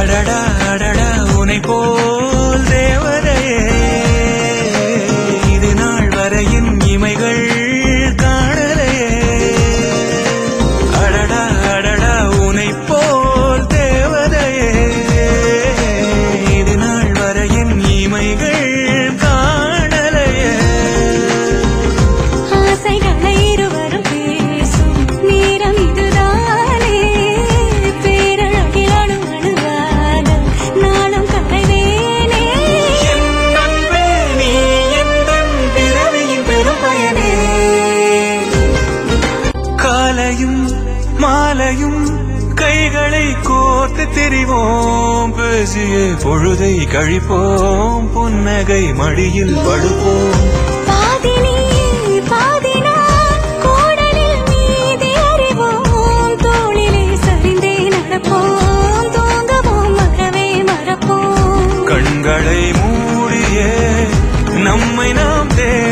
அடடா அடடா உனை போல் தேவதையே இது நாள் வரையின் இமைகள் காணலையே அடடா அடடா உனை போல் தேவதையே இது நாள் வரையின் இமைகள் காணலையே ஆசைகளை இருவரும் பேசும் நேரம் இதுதானே பேரழகில் அணு அணுவாக நாளும் கரைவேனே என் அன்பே, நீ எந்தன் பிறவியின் பெரும் பயனே. காலையும் மாலையும் கைகளை கோர்த்து திரிவோம் பேசிய பொழுதை கழிப்போம் புன்னகை மடியில் படுப்போம் பாதி நீ பாதி நான் கூடலில் மீதி அறிவோம் தோளிலே சரிந்தே நடப்போம் தூங்குவோம் மறவே மறப்போம் கண்களை மூடியே நம்மை நாம் தேட